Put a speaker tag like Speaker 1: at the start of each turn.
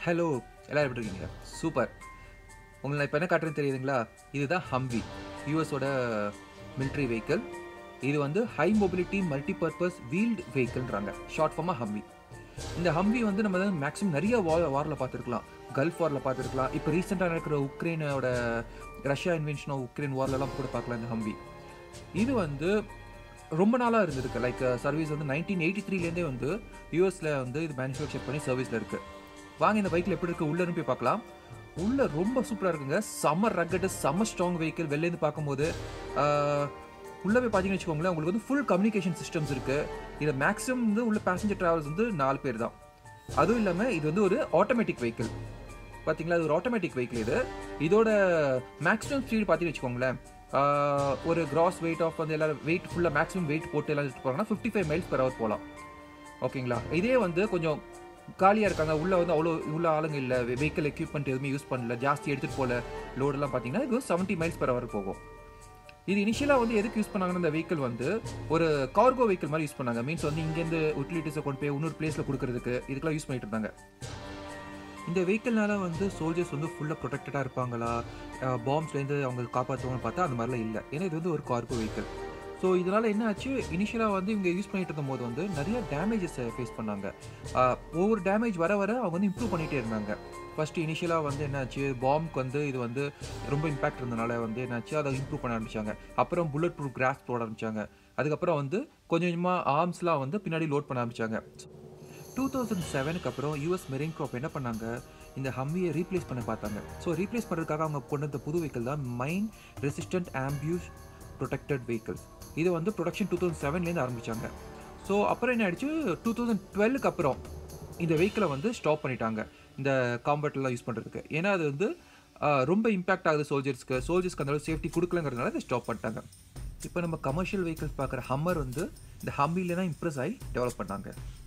Speaker 1: hello எல்லாரும் எப்படி இருக்கீங்க சூப்பர் உங்களை நான் இப்போ என்ன காட்டுறேன்னு தெரியுதுங்களா இதுதான் ஹம்வி யூஎஸோட military வெஹிக்கிள் இது வந்து high mobility multi purpose wheeled வெஹிக்கிள்ன்றாங்க ஷார்ட் ஃபார்மாக ஹம்வி இந்த ஹம்வி வந்து நம்ம வந்து மேக்ஸிமம் நிறைய வார் வாரில் பார்த்துருக்கலாம் கல்ஃப் வாரில் பார்த்துருக்கலாம் இப்போ ரீசெண்டாக நடக்கிற உக்ரைனோட ரஷ்யா இன்வென்ஷன் ஆஃப் உக்ரைன் வார்லலாம் கூட பார்க்கலாம் இந்த ஹம்வி இது வந்து ரொம்ப நாளாக இருந்திருக்கு லைக் சர்வீஸ் வந்து நைன்டீன் எயிட்டி த்ரீலேருந்தே வந்து யூஎஸில் வந்து இது மேனுஃபேக்சர் பண்ணி சர்வீஸில் இருக்குது வாங்க இந்த பைக்கில் எப்படி இருக்குது உள்ளே போய் பார்க்கலாம் உள்ள ரொம்ப சூப்பராக இருக்குங்க செம்ம ரக்கட்டு செம்ம ஸ்ட்ராங் வெஹிக்கிள் வெளிலேருந்து பார்க்கும்போது ஆஹ், உள்ள போய் பார்த்தீங்கன்னு வச்சுக்கோங்களேன் உங்களுக்கு வந்து ஃபுல் கம்யூனிகேஷன் சிஸ்டம்ஸ் இருக்குது இதில் மேக்ஸிமம் வந்து உள்ள பேசஞ்சர் ட்ராவல்ஸ் வந்து நாலு பேர் தான் அதுவும் இல்லாமல் இது வந்து ஒரு ஆட்டோமேட்டிக் வெஹிக்கிள் பார்த்தீங்களா இது ஒரு ஆட்டோமேட்டிக் வெஹிக்கிள் இது இதோட மேக்ஸிமம் ஸ்பீடு பார்த்தீங்கன்னு வச்சுக்கோங்களேன் ஆஹ், ஒரு கிராஸ் வெயிட் ஆஃப் வந்து எல்லாரும் வெயிட் ஃபுல்லாக மேக்ஸிமம் வெயிட் போட்டு எல்லாம் எடுத்து போகிறாங்கன்னா fifty five miles per hour போகலாம் ஓகேங்களா இதே வந்து கொஞ்சம் காலியாக இருக்காங்க உள்ள வந்து அவ்வளோ உள்ள ஆளுங்க இல்லை வெஹிக்கிள் எக்யூப்மெண்ட் எதுவுமே யூஸ் பண்ணல ஜாஸ்தி எடுத்துகிட்டு போகல லோடெல்லாம் பார்த்தீங்கன்னா இது செவன்ட்டி மைல்ஸ் per hour போகும் இது இனிஷியலாக வந்து எதுக்கு யூஸ் பண்ணாங்கன்னா இந்த வெஹிக்கிள் வந்து ஒரு கார்கோ வெஹிக்கிள் மாதிரி யூஸ் பண்ணாங்க மீன்ஸ் வந்து இங்கேருந்து யூட்டிலிட்டிஸை கொண்டு போய் இன்னொரு பிளேஸில் கொடுக்கறதுக்கு இதுக்கெல்லாம் யூஸ் பண்ணிட்டு இருந்தாங்க இந்த வெஹிக்கிள்னால வந்து சோல்ஜர்ஸ் வந்து ஃபுல்லாக ப்ரொடெக்டடாக இருப்பாங்களா பாம்ஸ்லேருந்து அவங்க காப்பாற்றுவாங்கன்னு பார்த்தா அந்த மாதிரிலாம் இல்லை ஏன்னா இது வந்து ஒரு கார்கோ வெஹிக்கிள் ஸோ இதனால் என்ன ஆச்சு இனிஷியலாக வந்து இவங்க யூஸ் பண்ணிட்டு இருந்தபோது வந்து நிறைய டேமேஜஸ் ஃபேஸ் பண்ணாங்க ஆஹ் ஒவ்வொரு டேமேஜ் வர வர அவங்க வந்து இம்ப்ரூவ் பண்ணிகிட்டே இருந்தாங்க ஃபர்ஸ்ட் இனிஷியலாக வந்து என்னாச்சு பாம்க்கு வந்து இது வந்து ரொம்ப இம்பாக்ட் இருந்தனால வந்து என்னாச்சு அதை இம்ப்ரூவ் பண்ண ஆரம்பிச்சாங்க அப்புறம் புல்லட் ப்ரூஃப் கிராஸ் போட ஆரம்பிச்சாங்க அதுக்கப்புறம் வந்து கொஞ்சம் கொஞ்சமாக ஆர்ம்ஸ்லாம் வந்து பின்னாடி லோட் பண்ண ஆரம்பிச்சாங்க டூ தௌசண்ட் செவனுக்கு அப்புறம் யூஎஸ் மெரின் க்ராப் என்ன பண்ணாங்க இந்த ஹம்மியை ரீப்ளேஸ் பண்ண பார்த்தாங்க ஸோ ரீப்ளேஸ் பண்ணுறதுக்காக அவங்க கொண்டு வந்த புது வெஹிக்கிள் தான் mine resistant ambush protected vehicles இது வந்து ப்ரொடக்ஷன் டூ தௌசண்ட் செவன்லேருந்து ஆரம்பிச்சாங்க ஸோ அப்புறம் என்ன ஆயிடுச்சு டூ தௌசண்ட் டுவெல்க்கு அப்புறம் இந்த வெஹிக்கிளை வந்து ஸ்டாப் பண்ணிட்டாங்க இந்த காம்பேட்லாம் யூஸ் பண்ணுறதுக்கு ஏன்னா அது வந்து ஆஹ், ரொம்ப இம்பாக்ட் ஆகுது சோல்ஜர்ஸ்க்கு சோல்ஜர்ஸ்க்கு அந்த அளவு சேஃப்டி கொடுக்கலங்கிறதுனால இதை ஸ்டாப் பண்ணிட்டாங்க இப்போ நம்ம கமர்ஷியல் வெஹிக்கிள்ஸ் பார்க்குற ஹம்மர் வந்து இந்த ஹம்மில தான் இம்ப்ரெஸ் ஆகி டெவலப் பண்ணாங்க